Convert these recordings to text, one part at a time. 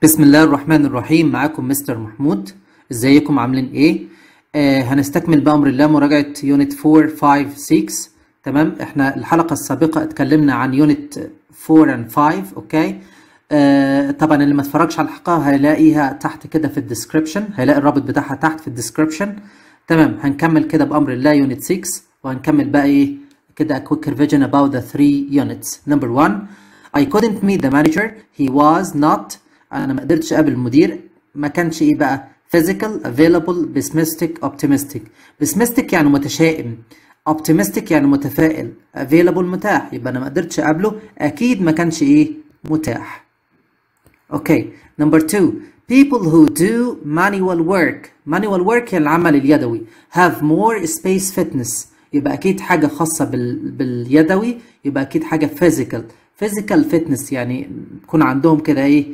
بسم الله الرحمن الرحيم معاكم مستر محمود ازيكم عاملين ايه آه هنستكمل بأمر الله مراجعة يونت 4 5 6 تمام احنا الحلقة السابقة اتكلمنا عن يونت 4 and 5 اوكي آه طبعا اللي ما اتفرجش على الحلقة هيلاقيها تحت كده في الديسكريبشن هيلاقي الرابط بتاعها تحت في الديسكريبشن تمام هنكمل كده بأمر الله يونت 6 وهنكمل بقى ايه كده a quick revision about the three units number one I couldn't meet the manager he was not انا ما قدرتش اقابل المدير ما كانش ايه بقى physical available pessimistic optimistic pessimistic يعني متشائم optimistic يعني متفائل available متاح يبقى انا ما قدرتش اقابله اكيد ما كانش ايه متاح اوكي نمبر 2 people who do manual work manual work يعني العمل اليدوي have more space fitness يبقى اكيد حاجه خاصه بال... باليدوي يبقى اكيد حاجه physical physical fitness يعني يكون عندهم كده ايه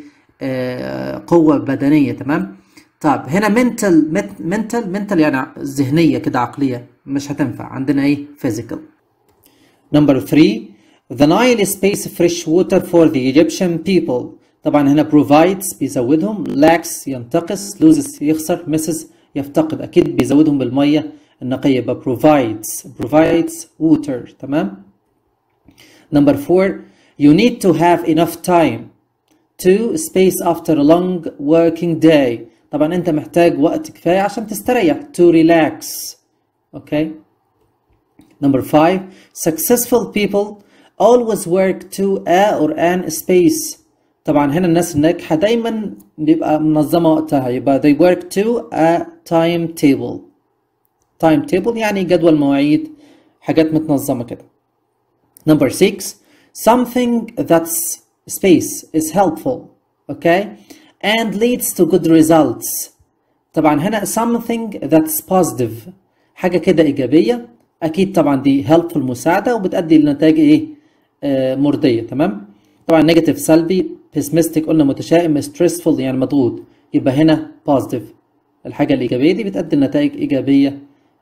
آه قوه بدنيه تمام طيب هنا mental mental mental يعني ذهنيه كده عقليه مش هتنفع عندنا ايه physical number 3 the Nile space fresh water for the Egyptian people طبعا هنا provides بيزودهم lacks ينتقص loses يخسر misses يفتقد اكيد بيزودهم بالميه النقيه يبقى provides provides water تمام number 4 you need to have enough time to space after a long working day طبعا انت محتاج وقت كفايه عشان تستريح to relax okay number 5 successful people always work to a or an space طبعا هنا الناس الناجحه دايما بيبقى منظمه وقتها يبقى they work to a timetable timetable يعني جدول مواعيد حاجات متنظمه كده number 6 something that's space is helpful okay and leads to good results طبعا هنا something that's positive حاجة كده إيجابية أكيد طبعا دي helpful مساعدة وبتأدي لنتائج إيه آه مرضية تمام طبعا نيجاتيف سلبي pessimistic قلنا متشائم stressful يعني مضغوط يبقى هنا positive الحاجة الإيجابية دي بتأدي لنتائج إيجابية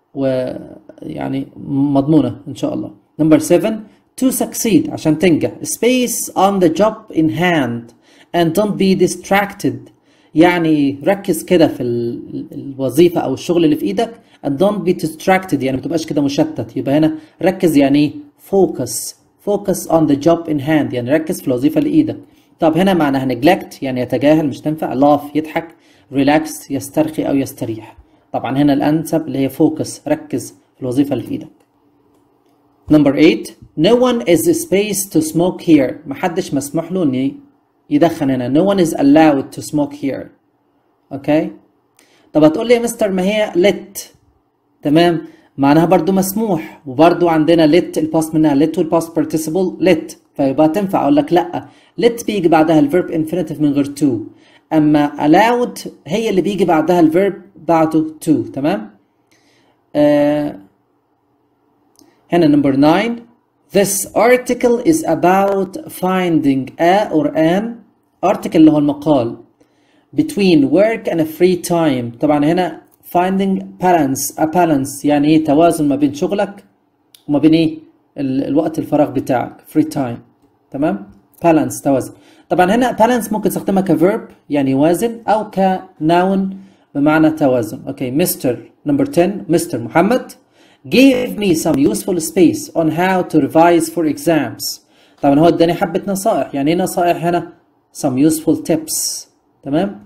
ويعني مضمونة إن شاء الله number 7 to succeed عشان تنجح space on the job in hand and don't be distracted يعني ركز كده في الوظيفة أو الشغل اللي في إيدك and don't be distracted يعني ما تبقاش كده مشتت يبقى هنا ركز يعني focus focus on the job in hand يعني ركز في الوظيفة اللي إيدك طب هنا معناها neglect يعني يتجاهل مش تنفع laugh يضحك relax يسترخي أو يستريح طبعا هنا الأنسب اللي هي focus ركز في الوظيفة اللي في إيدك Number 8 No one is space to smoke here محدش مسموح له إن يدخن هنا No one is allowed to smoke here اوكي طب هتقول لي يا مستر ما هي let تمام معناها برضو مسموح وبرضو عندنا let الباست منها let والباست participle let فيبقى تنفع اقول لك لا let بيجي بعدها الفيرب infinitive من غير to اما allowed هي اللي بيجي بعدها الفيرب بعده to تمام آه هنا number 9 This article is about finding a or an article اللي هو المقال between work and a free time طبعا هنا finding balance a balance يعني ايه توازن ما بين شغلك وما بين ايه ال الوقت الفراغ بتاعك free time تمام balance توازن طبعا هنا balance ممكن تستخدمها كverb يعني يوازن او كnoun بمعنى توازن اوكي مستر نمبر 10 مستر محمد gave me some useful space on how to revise for exams طبعا هو اداني حبة نصائح يعني ايه نصائح هنا some useful tips تمام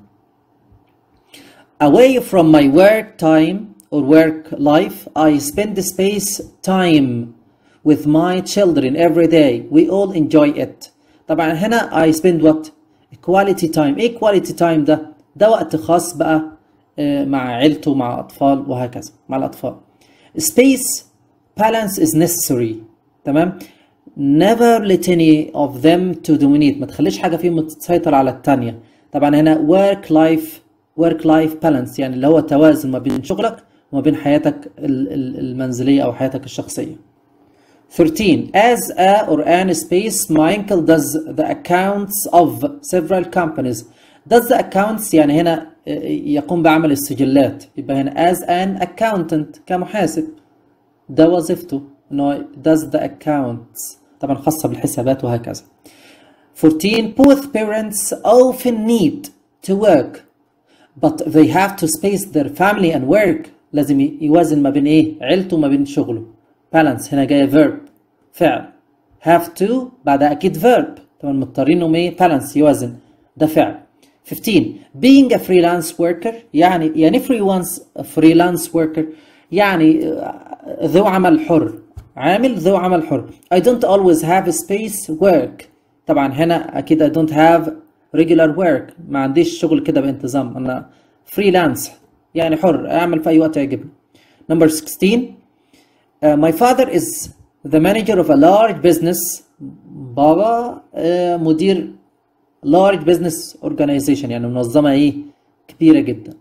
away from my work time or work life I spend space time with my children every day we all enjoy it طبعا هنا I spend what quality time ايه quality time ده ده وقت خاص بقى مع عيلته مع أطفال وهكذا مع الأطفال space balance is necessary تمام never let any of them to dominate ما تخليش حاجة فيهم تسيطر على التانية طبعا هنا work life work life balance يعني اللي هو توازن ما بين شغلك وما بين حياتك المنزلية أو حياتك الشخصية 13 as a or an space my uncle does the accounts of several companies does the accounts يعني هنا يقوم بعمل السجلات يبقى هنا as an accountant كمحاسب ده وظيفته انه does the accounts طبعا خاصة بالحسابات وهكذا 14 both parents often need to work but they have to space their family and work لازم يوازن ما بين ايه عيلته وما بين شغله balance هنا جايه verb فعل have to بعدها اكيد verb طبعا مضطرين انهم ايه balance يوازن ده فعل 15 being a freelance worker يعني يعني freelance freelance worker يعني ذو عمل حر عامل ذو عمل حر I don't always have space work طبعا هنا اكيد I don't have regular work ما عنديش شغل كده بانتظام انا freelance يعني حر اعمل في اي وقت يعجبني number 16 uh, my father is the manager of a large business بابا uh, مدير large business organization يعني منظمة ايه كبيرة جدا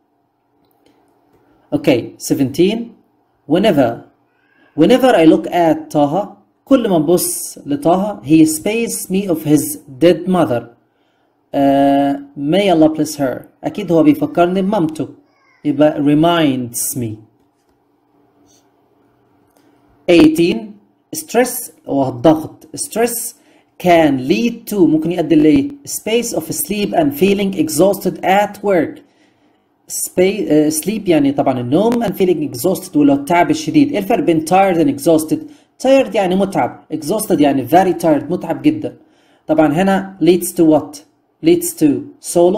okay 17 whenever whenever I look at طه كل ما نبص لطه he space me of his dead mother uh, may Allah bless her أكيد هو بيفكرني بمامته يبقى reminds me 18 stress هو الضغط stress can lead to ممكن يؤدي ل space of sleep and feeling exhausted at work Space, uh, sleep يعني طبعا النوم and feeling exhausted واللي هو التعب الشديد ايه الفرق بين tired and exhausted tired يعني متعب exhausted يعني very tired متعب جدا طبعا هنا leads to what leads to solo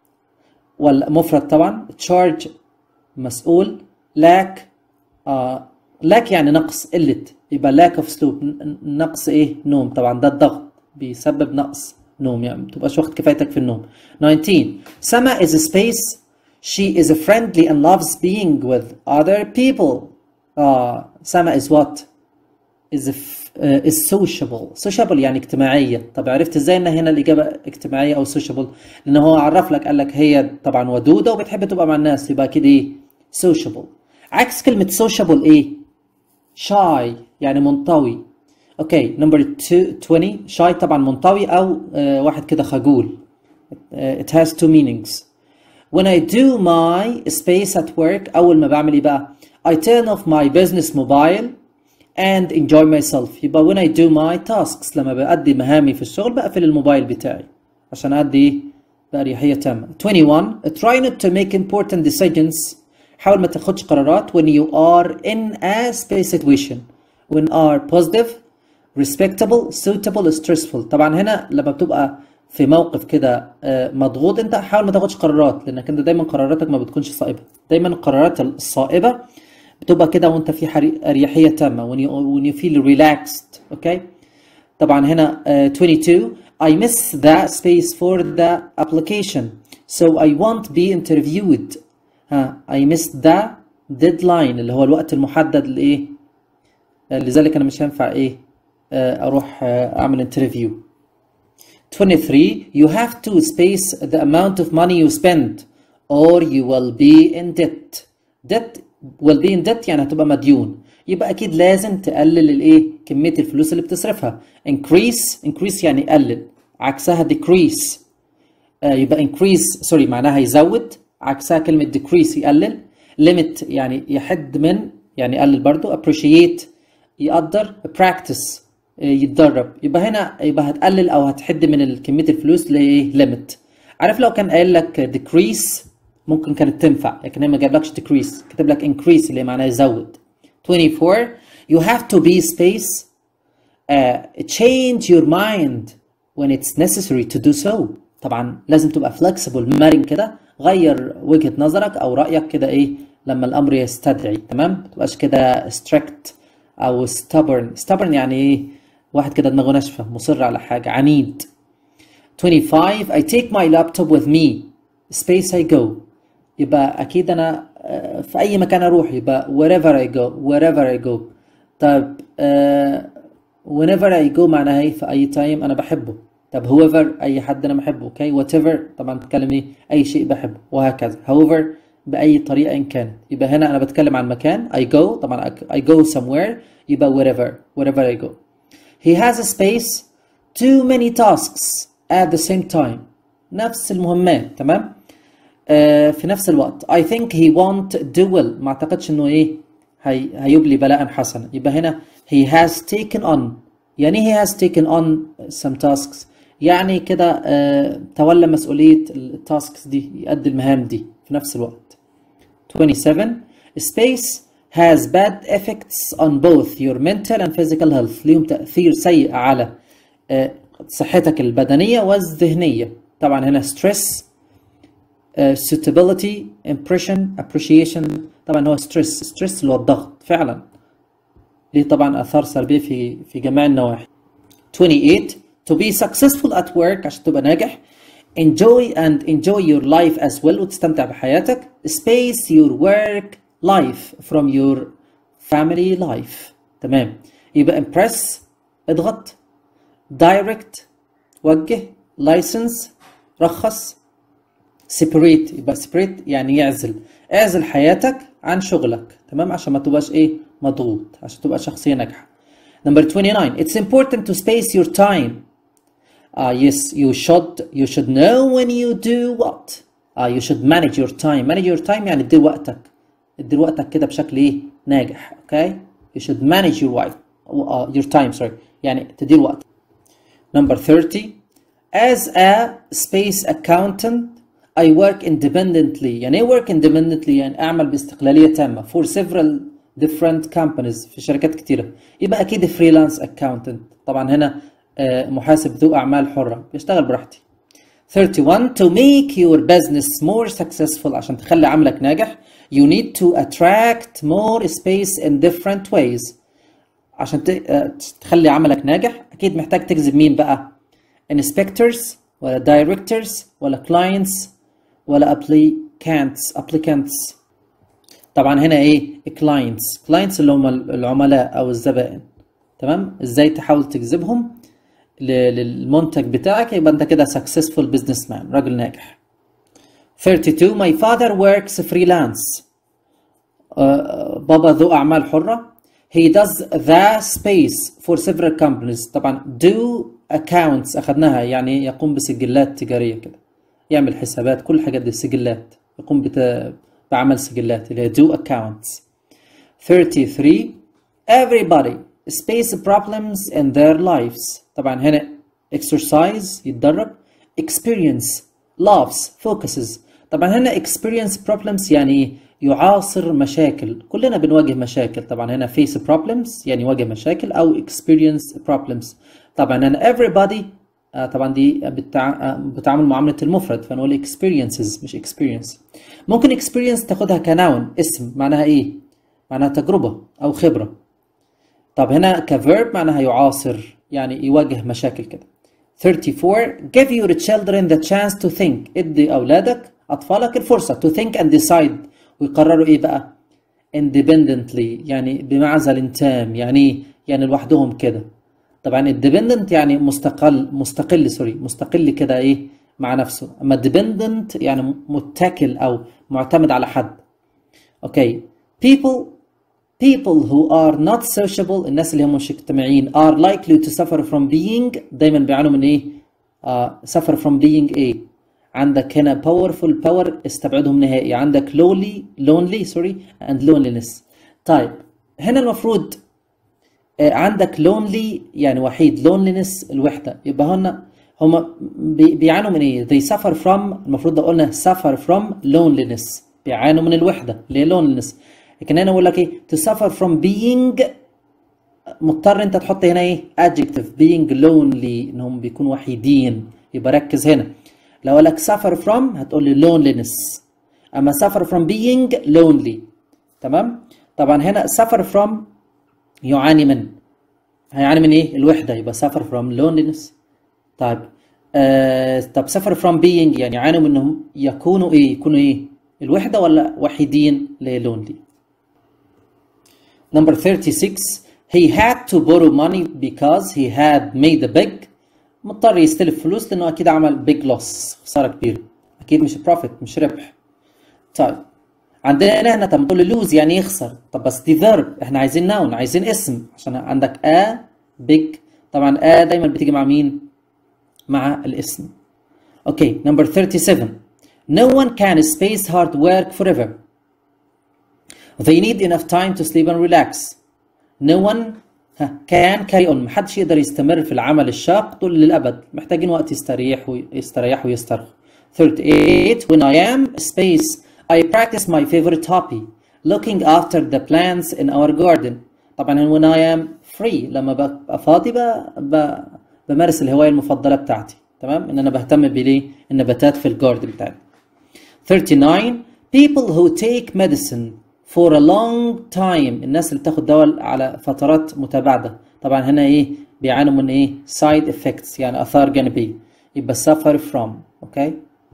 والمفرد طبعا charge مسؤول lack آه lack يعني نقص قلة يبقى lack of sleep نقص ايه نوم طبعا ده الضغط بيسبب نقص نوم يعني ما تبقاش واخد كفايتك في النوم 19 Sama is a space she is friendly and loves being with other people uh, Sama is what is a uh, is sociable sociable يعني اجتماعية طب عرفت ازاي ان هنا الإجابة اجتماعية أو sociable لأن هو عرف لك قال لك هي طبعا ودودة وبتحب تبقى مع الناس يبقى كده ايه sociable عكس كلمة sociable ايه shy يعني منطوي اوكي نمبر 20 shy طبعا منطوي أو uh, واحد كده خجول uh, it has two meanings when I do my space at work أول ما بعمل ايه بقى I turn off my business mobile and enjoy myself يبقى when I do my tasks لما بأدي مهامي في الشغل بقفل الموبايل بتاعي عشان أدي بأريحية تامة 21 try not to make important decisions حاول ما تاخدش قرارات when you are in a space situation when are positive respectable suitable stressful طبعا هنا لما بتبقى في موقف كده مضغوط انت حاول ما تاخدش قرارات لانك انت دايما قراراتك ما بتكونش صائبه دايما القرارات الصائبه بتبقى كده وانت في اريحيه تامه when you, when you feel relaxed اوكي okay? طبعا هنا uh, 22 I miss the space for the application so I won't be interviewed ها I missed the deadline اللي هو الوقت المحدد لايه لذلك انا مش هينفع ايه اروح اعمل انترفيو 23 you have to space the amount of money you spend or you will be in debt debt will be in debt يعني هتبقى مديون يبقى اكيد لازم تقلل الايه كميه الفلوس اللي بتصرفها increase increase يعني قلل عكسها decrease آه يبقى increase سوري معناها يزود عكسها كلمه decrease يقلل limit يعني يحد من يعني يقلل برضو appreciate يقدر practice يتدرب يبقى هنا يبقى هتقلل او هتحد من كميه الفلوس لايه limit عارف لو كان قايل لك decrease ممكن كانت تنفع لكن هي ما جابلكش decrease كتب لك increase اللي معناه يزود 24 you have to be space uh, change your mind when it's necessary to do so طبعا لازم تبقى flexible مرن كده غير وجهة نظرك او رأيك كده ايه لما الامر يستدعي تمام ما تبقاش كده strict او stubborn stubborn يعني ايه واحد كده دماغه ناشفة مصر على حاجة عنيد 25 I take my laptop with me space I go يبقى أكيد أنا في أي مكان أروح يبقى wherever I go wherever I go طيب uh, whenever I go معناها إيه في أي time أنا بحبه طب whoever أي حد أنا بحبه أوكي okay? whatever طبعا بتكلم إيه أي شيء بحبه وهكذا however بأي طريقة إن كانت يبقى هنا أنا بتكلم عن مكان I go طبعا I go somewhere يبقى wherever wherever I go He has a space too many tasks at the same time نفس المهمات تمام آه في نفس الوقت I think he won't do well ما اعتقدش انه ايه هي هيبلي بلاء حسنا يبقى هنا he has taken on يعني he has taken on some tasks يعني كده آه، تولى مسؤولية التاسكس دي يؤدي المهام دي في نفس الوقت 27 space has bad effects on both your mental and physical health ليهم تأثير سيء على آه، صحتك البدنية والذهنية طبعا هنا stress آه، suitability impression appreciation طبعا هو stress stress اللي هو الضغط فعلا ليه طبعا آثار سلبية في في جميع النواحي 28 to be successful at work عشان تبقى ناجح enjoy and enjoy your life as well وتستمتع بحياتك space your work life from your family life تمام يبقى impress اضغط direct وجه license رخص separate يبقى separate يعني يعزل اعزل حياتك عن شغلك تمام عشان ما تبقاش ايه مضغوط عشان تبقى شخصية ناجحة number 29 it's important to space your time uh, yes you should you should know when you do what uh, you should manage your time manage your time يعني تدير وقتك تدير وقتك كده بشكل ايه ناجح okay you should manage your wife uh, your time sorry يعني تدير وقتك number 30 as a space accountant I work independently يعني ايه work independently يعني اعمل باستقلالية تامة for several different companies في شركات كتيرة يبقى اكيد freelance accountant طبعا هنا آه، محاسب ذو اعمال حرة بيشتغل براحتي 31 to make your business more successful عشان تخلي عملك ناجح you need to attract more space in different ways عشان ت- آه، تخلي عملك ناجح اكيد محتاج تجذب مين بقى inspectors ولا directors ولا clients ولا applicants applicants طبعا هنا ايه clients clients اللي هم العملاء او الزبائن تمام ازاي تحاول تجذبهم ل- للمنتج بتاعك يبقى انت كده successful businessman راجل ناجح 32 my father works freelance آه، بابا ذو أعمال حرة he does the space for several companies طبعا do accounts أخذناها يعني يقوم بسجلات تجارية كده يعمل حسابات كل الحاجات دي سجلات يقوم بت... بعمل سجلات اللي هي do accounts 33 everybody space problems in their lives طبعا هنا exercise يتدرب experience loves focuses طبعا هنا experience problems يعني ايه يعاصر مشاكل كلنا بنواجه مشاكل طبعا هنا face problems يعني يواجه مشاكل او experience problems طبعا هنا everybody آه طبعا دي بتع... آه بتعامل معاملة المفرد فنقول experiences مش experience ممكن experience تاخدها كناون اسم معناها ايه معناها تجربة او خبرة طب هنا كفيرب معناها يعاصر يعني يواجه مشاكل كده 34 give your children the chance to think ادي اولادك اطفالك الفرصة to think and decide ويقرروا ايه بقى independently يعني بمعزل تام يعني إيه؟ يعني لوحدهم كده طبعا independent يعني مستقل مستقل سوري مستقل كده ايه مع نفسه اما dependent يعني متكل او معتمد على حد اوكي people people who are not sociable الناس اللي هم مش اجتماعيين are likely to suffer from being دايما بيعانوا من ايه آه suffer from being ايه عندك هنا powerful power استبعدهم نهائي عندك lonely lonely sorry and loneliness طيب هنا المفروض آه، عندك lonely يعني وحيد loneliness الوحدة يبقى هنا هما بي- بيعانوا من ايه they suffer from المفروض ده قلنا suffer from loneliness بيعانوا من الوحدة اللي هي loneliness لكن هنا بقول لك ايه to suffer from being مضطر انت تحط هنا ايه adjective being lonely انهم بيكونوا وحيدين يبقى ركز هنا لو قال لك suffer from هتقول لي loneliness اما suffer from being lonely تمام طبعا هنا suffer from يعاني من هيعاني من ايه الوحده يبقى suffer from loneliness طيب آه طب suffer from being يعني يعانوا من انهم يكونوا ايه يكونوا ايه الوحده ولا وحيدين اللي هي lonely Number 36 he had to borrow money because he had made a big مضطر يستلف فلوس لانه اكيد عمل big loss خساره كبيره اكيد مش profit مش ربح طيب عندنا هنا طب نقول لوز يعني يخسر طب بس دي verb احنا عايزين ناون عايزين اسم عشان عندك a big طبعا a دايما بتيجي مع مين مع الاسم اوكي number 37 no one can space hard work forever they need enough time to sleep and relax no one ها كان كاري اون محدش يقدر يستمر في العمل الشاق طول للابد محتاجين وقت يستريح ويستريح ويسترخوا 38 when I am space I practice my favorite hobby looking after the plants in our garden طبعا when I am free لما ببقى فاضي ب... بمارس الهواية المفضلة بتاعتي تمام ان انا بهتم بليه النباتات في الجارد بتاعي 39 people who take medicine for a long time الناس اللي بتاخد دواء على فترات متباعدة طبعا هنا ايه بيعانوا من ايه side effects يعني اثار جانبية يبقى suffer from اوكي okay.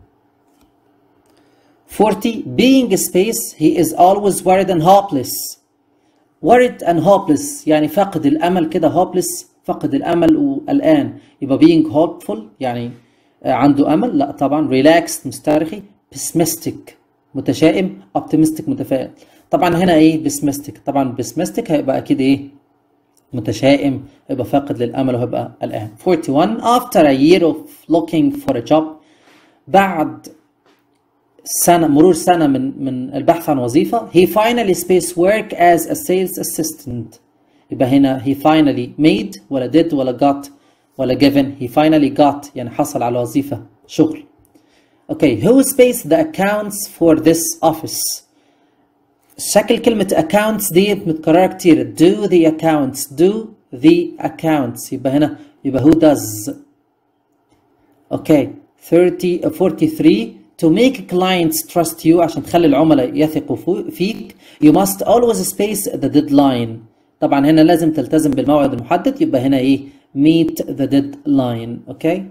40 being a space he is always worried and hopeless worried and hopeless يعني فقد الامل كده hopeless فقد الامل وقلقان يبقى being hopeful يعني عنده امل لا طبعا relaxed مسترخي pessimistic متشائم optimistic متفائل طبعا هنا ايه pessimistic طبعا pessimistic هيبقى اكيد ايه متشائم هيبقى فاقد للامل وهيبقى قلقان 41 after a year of looking for a job بعد سنة مرور سنة من من البحث عن وظيفة he finally space work as a sales assistant يبقى هنا he finally made ولا did ولا got ولا given he finally got يعني حصل على وظيفة شغل اوكي who space the accounts for this office شكل كلمة accounts دي متكررة كتير do the accounts do the accounts يبقى هنا يبقى who does اوكي 30 43 to make clients trust you عشان تخلي العملاء يثقوا فيك you must always space the deadline طبعا هنا لازم تلتزم بالموعد المحدد يبقى هنا ايه meet the deadline اوكي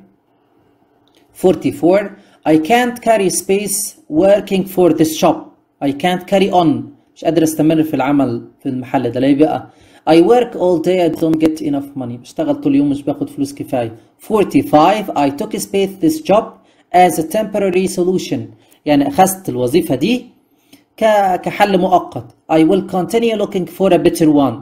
44 I can't carry space working for this shop I can't carry on مش قادر استمر في العمل في المحل ده ليه بقى I work all day I don't get enough money بشتغل طول اليوم مش باخد فلوس كفاية 45 I took space this job as a temporary solution يعني أخذت الوظيفة دي كحل مؤقت I will continue looking for a better one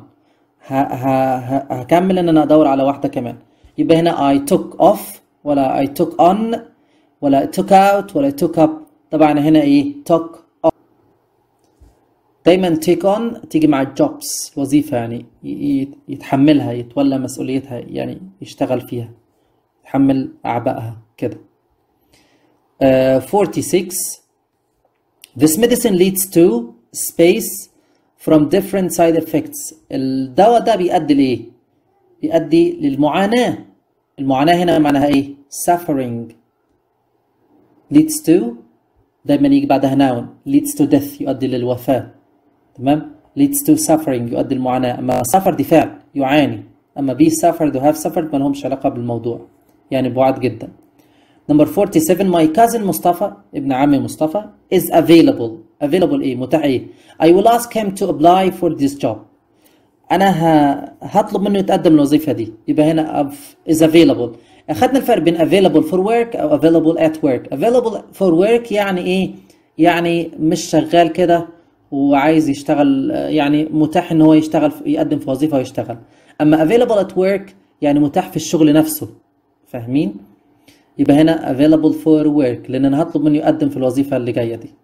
هكمل ان انا ادور على واحده كمان يبقى هنا I took off ولا I took on ولا took out ولا took up طبعا هنا ايه took off دايما take on تيجي مع jobs الوظيفه يعني يتحملها يتولى مسؤوليتها يعني يشتغل فيها يتحمل اعبائها كده uh, 46 This medicine leads to space from different side effects الدواء ده بيؤدي لإيه؟ بيؤدي للمعاناة المعاناة هنا معناها إيه؟ suffering leads to دايما يجي بعدها noun leads to death يؤدي للوفاة تمام؟ leads to suffering يؤدي المعاناة أما suffer دي فعل يعاني أما be suffered و have suffered ما لهمش علاقة بالموضوع يعني بعاد جدا Number 47 my cousin مصطفى ابن عمي مصطفى is available available ايه متاح ايه I will ask him to apply for this job انا ه... هطلب منه يتقدم الوظيفة دي يبقى هنا is available اخدنا الفرق بين available for work او available at work available for work يعني ايه يعني مش شغال كده وعايز يشتغل يعني متاح ان هو يشتغل يقدم في وظيفة ويشتغل اما available at work يعني متاح في الشغل نفسه فاهمين يبقى هنا available for work لان انا هطلب منه يقدم في الوظيفه اللي جايه دي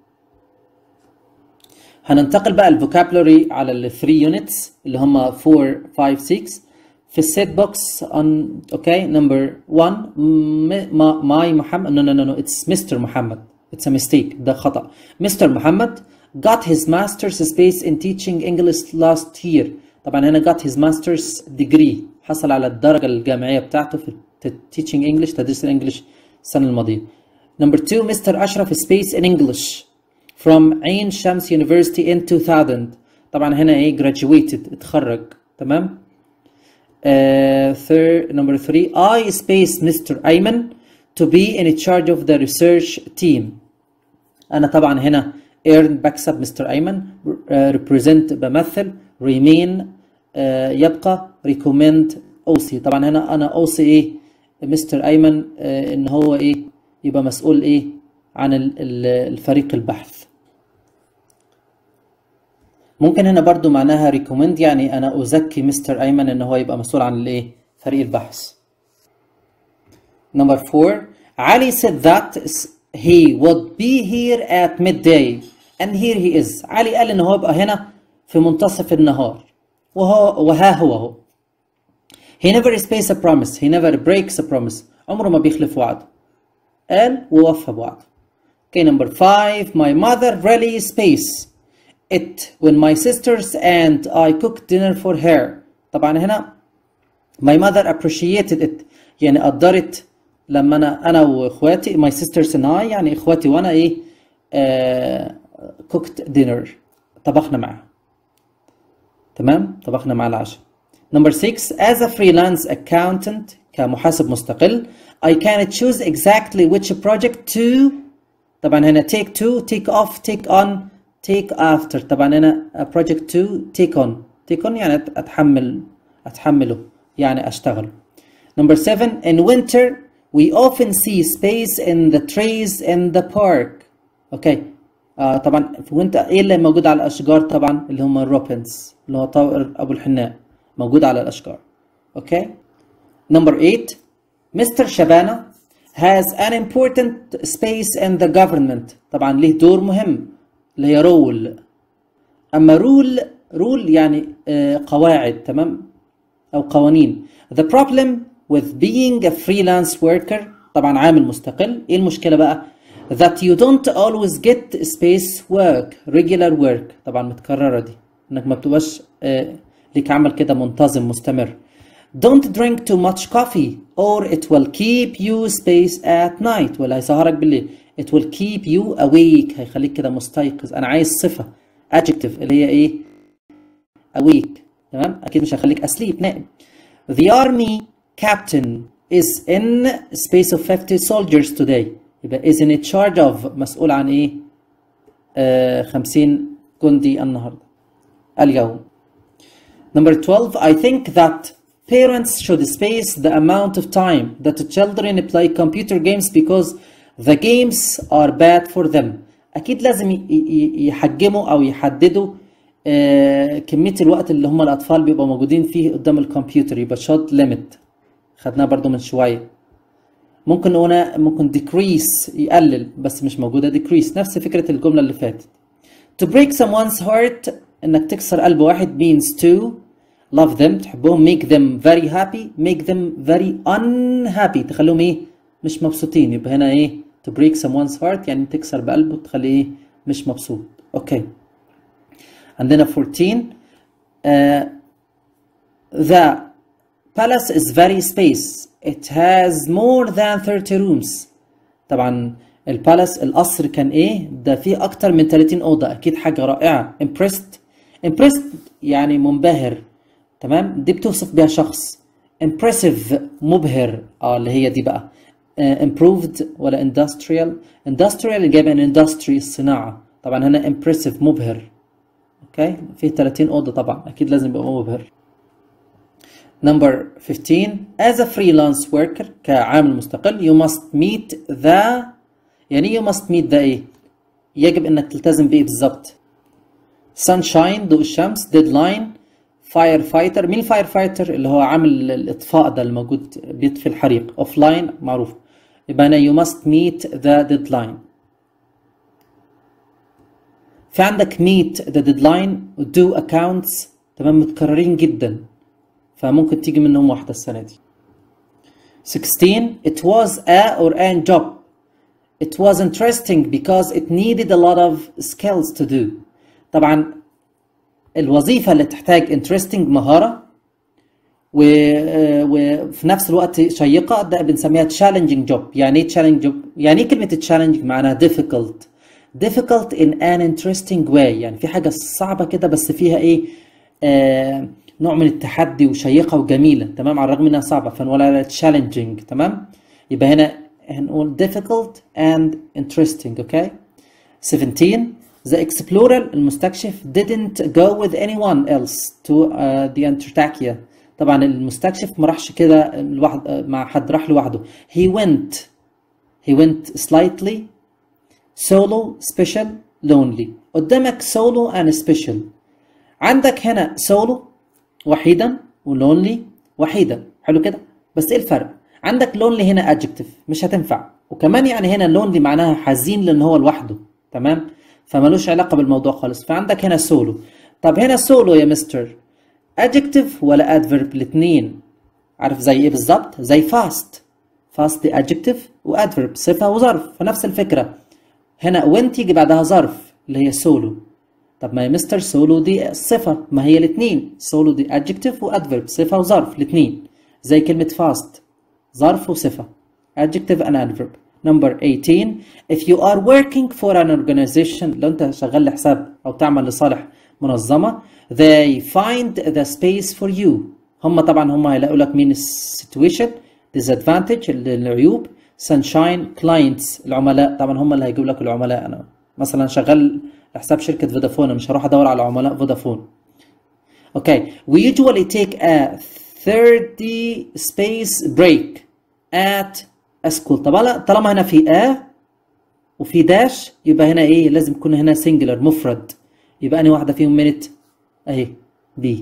هننتقل بقى الفوكابلري على ال 3 يونتس اللي هم 4 5 6 في السيت بوكس on اوكي نمبر 1 ماي محمد نو نو نو اتس مستر محمد اتس ا ميستيك ده خطا مستر محمد got his master's space in teaching English last year طبعا هنا got his master's degree حصل على الدرجة الجامعية بتاعته في teaching English تدريس الانجليش السنة الماضية. Number two مستر أشرف space in English from عين شمس University in 2000 طبعا هنا ايه graduated اتخرج تمام؟ Uh, third, number three I space Mr. أيمن to be in charge of the research team. أنا طبعا هنا earn بكسب مستر أيمن uh, represent بمثل remain uh, يبقى recommend اوصي طبعا هنا انا اوصي ايه مستر ايمن آه ان هو ايه يبقى مسؤول ايه عن الفريق البحث ممكن هنا برضو معناها ريكومند يعني انا ازكي مستر ايمن ان هو يبقى مسؤول عن الايه فريق البحث number four علي said that he would be here at midday and here he is علي قال ان هو يبقى هنا في منتصف النهار وهو وها هو هو he never space a promise he never breaks a promise عمره ما بيخلف وعده قال ووفى بوعده okay number five my mother really space it when my sisters and I cooked dinner for her طبعا هنا my mother appreciated it يعني قدرت لما انا انا واخواتي my sisters and I يعني اخواتي وانا ايه آه cooked dinner طبخنا معاها تمام طبخنا مع العشاء number 6 as a freelance accountant كمحاسب مستقل I can choose exactly which project to طبعا هنا take to take off take on take after طبعا هنا a project to take on take on يعني اتحمل اتحمله يعني اشتغل number 7 in winter we often see space in the trees in the park اوكي okay. آه طبعا في وانت ايه اللي موجود على الاشجار طبعا اللي هم الروبنز اللي هو طائر ابو الحناء موجود على الاشجار اوكي okay. number 8 Mr. Shabana has an important space in the government طبعا ليه دور مهم اللي هي رول اما رول رول يعني آه قواعد تمام او قوانين the problem with being a freelance worker طبعا عامل مستقل ايه المشكله بقى that you don't always get space work regular work طبعا متكرره دي انك ما بتبقاش آه ليك عمل كده منتظم مستمر don't drink too much coffee or it will keep you space at night ولا هيسهرك بالليل it will keep you awake هيخليك كده مستيقظ انا عايز صفه adjective اللي هي ايه awake تمام اكيد مش هخليك asleep نائم the army captain is in space of 50 soldiers today يبقى is in charge of مسؤول عن ايه آه 50 جندي النهارده اليوم number 12 I think that parents should space the amount of time that the children play computer games because the games are bad for them اكيد لازم يحجموا او يحددوا آه كميه الوقت اللي هم الاطفال بيبقوا موجودين فيه قدام الكمبيوتر يبقى شوت ليميت خدناها برضو من شويه ممكن هنا ممكن decrease يقلل بس مش موجوده decrease نفس فكره الجمله اللي فاتت to break someone's heart انك تكسر قلب واحد means to love them تحبهم make them very happy make them very unhappy تخليهم ايه مش مبسوطين يبقى هنا ايه to break someone's heart يعني تكسر بقلبه تخليه ايه مش مبسوط اوكي عندنا 14 uh, the palace is very space it has more than 30 rooms طبعا البالاس القصر كان ايه ده فيه اكتر من 30 اوضه اكيد حاجه رائعه impressed impressed يعني منبهر تمام دي بتوصف بيها شخص impressive مبهر اه اللي هي دي بقى uh, improved ولا industrial industrial اللي جايبه من industry الصناعه طبعا هنا impressive مبهر اوكي فيه 30 اوضه طبعا اكيد لازم يبقى مبهر number 15 as a freelance worker كعامل مستقل you must meet the يعني you must meet the ايه يجب انك تلتزم بايه بالظبط sunshine ضوء الشمس deadline فاير فايتر مين الفاير فايتر اللي هو عامل الاطفاء ده الموجود بيطفي الحريق اوف لاين معروف يبقى انا you must meet the deadline في عندك meet the deadline و do accounts تمام متكررين جدا فممكن تيجي منهم واحدة السنة دي 16 it was a or an job it was interesting because it needed a lot of skills to do طبعا الوظيفة اللي تحتاج interesting مهارة و... وفي نفس الوقت شيقة ده بنسميها challenging job يعني ايه challenging job؟ يعني ايه كلمة challenging معناها difficult difficult in an interesting way يعني في حاجة صعبة كده بس فيها ايه آه نوع من التحدي وشيقة وجميلة تمام على الرغم انها صعبة فنقول عليها challenging تمام يبقى هنا هنقول difficult and interesting اوكي okay? 17 The explorer المستكشف didn't go with anyone else to uh, the Antarctica طبعا المستكشف ما راحش كده لوحد مع حد راح لوحده he went he went slightly solo special lonely قدامك solo and special عندك هنا solo وحيدا ولونلي وحيدا حلو كده بس ايه الفرق عندك lonely هنا adjective مش هتنفع وكمان يعني هنا lonely معناها حزين لان هو لوحده تمام فمالوش علاقه بالموضوع خالص فعندك هنا سولو طب هنا سولو يا مستر adjective ولا adverb الاثنين عارف زي ايه بالظبط زي fast fast دي adjective وadverb صفة وظرف فنفس الفكرة هنا when تيجي بعدها ظرف اللي هي solo طب ما هي مستر سولو دي صفة ما هي الاثنين سولو دي adjective وادفيرب صفة وظرف الاثنين زي كلمة fast ظرف وصفة adjective and adverb number 18 if you are working for an organization لو انت شغال لحساب او تعمل لصالح منظمة they find the space for you هم طبعا هم هيلاقوا لك مين situation disadvantage العيوب sunshine clients العملاء طبعا هم اللي هيجيبوا لك العملاء انا مثلا شغال حساب شركة فودافون مش هروح ادور على عملاء فودافون اوكي we usually take a 30 space break at a school طبعا طالما هنا في a وفي داش يبقى هنا ايه لازم يكون هنا singular مفرد يبقى انهي واحدة فيهم minute اهي دي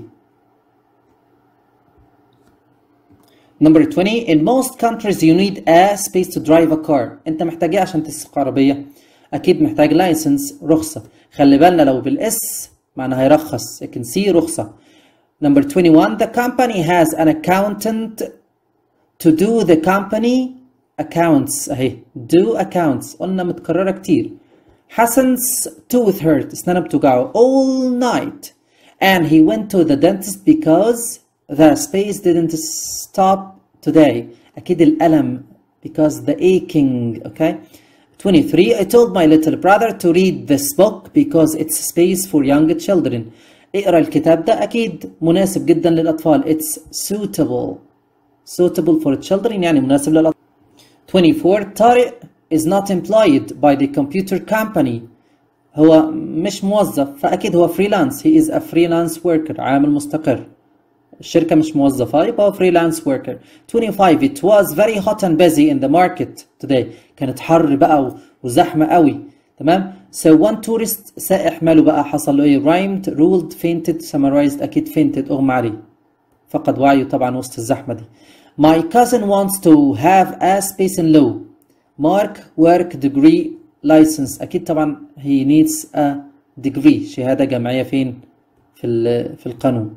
Number 20 in most countries you need a space to drive a car انت محتاج ايه عشان تسوق عربية اكيد محتاج لايسنس رخصة خلي بالنا لو بالاس معناها هيرخص لكن سي رخصة Number 21 the company has an accountant to do the company accounts اهي do accounts قلنا متكررة كتير حسن's tooth hurt اسنانه بتوجعه all night and he went to the dentist because the space didn't stop today أكيد الألم because the aching okay 23 I told my little brother to read this book because it's space for young children اقرا الكتاب ده أكيد مناسب جدا للأطفال it's suitable suitable for children يعني مناسب للأطفال 24 طارق is not employed by the computer company هو مش موظف فأكيد هو فريلانس he is a freelance worker عامل مستقر الشركة مش موظفة يبقى هو freelance worker 25 it was very hot and busy in the market today كانت حر بقى وزحمة قوي تمام so one tourist سائح ماله بقى حصل له ايه rhymed ruled fainted summarized أكيد fainted أغمى عليه فقد وعيه طبعا وسط الزحمة دي my cousin wants to have a space in law mark work degree license أكيد طبعا he needs a degree شهادة جامعية فين في في القانون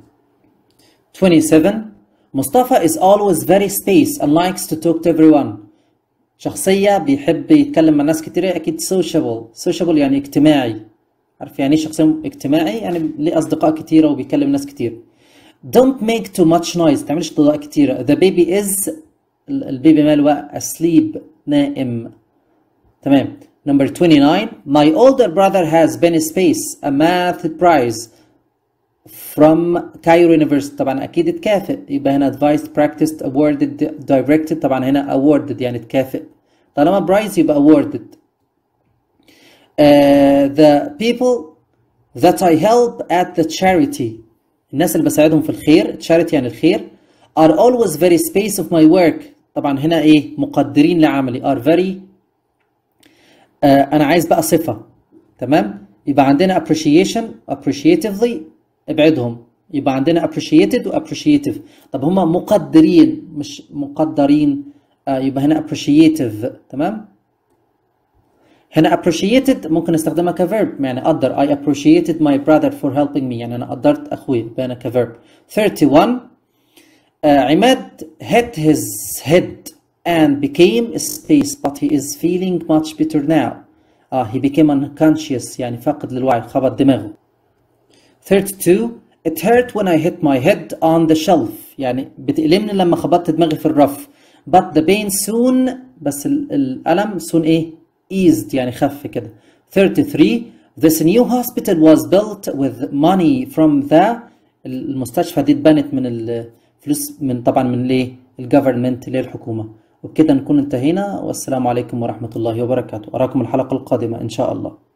27 مصطفى is always very space and likes to talk to everyone شخصية بيحب يتكلم مع ناس كتير أكيد sociable sociable يعني اجتماعي عارف يعني ايه شخصية اجتماعي يعني ليه أصدقاء كتيرة وبيكلم ناس كتير don't make too much noise تعملش ضوضاء كتيرة the baby is البيبي ماله بقى asleep نائم تمام number 29 my older brother has been space a math prize from Cairo University طبعا اكيد اتكافئ يبقى هنا advised practiced awarded directed طبعا هنا awarded يعني اتكافئ طالما prize يبقى awarded uh, the people that I help at the charity الناس اللي بساعدهم في الخير charity يعني الخير are always very space of my work طبعا هنا ايه مقدرين لعملي are very uh, انا عايز بقى صفة تمام يبقى عندنا appreciation appreciatively ابعدهم يبقى عندنا appreciated و appreciative طب هما مقدرين مش مقدرين آه يبقى هنا appreciative تمام هنا appreciated ممكن نستخدمها كverb يعني قدر I appreciated my brother for helping me يعني أنا قدرت أخوي يبقى هنا كverb 31 آه عماد hit his head and became space but he is feeling much better now آه he became unconscious يعني فاقد للوعي خبط دماغه 32 It hurt when I hit my head on the shelf يعني بتألمني لما خبطت دماغي في الرف but the pain soon بس الألم soon إيه eased يعني خف كده 33 This new hospital was built with money from the المستشفى دي اتبنت من الفلوس من طبعا من ليه الجفرمنت اللي هي الحكومة وبكده نكون انتهينا والسلام عليكم ورحمة الله وبركاته أراكم الحلقة القادمة إن شاء الله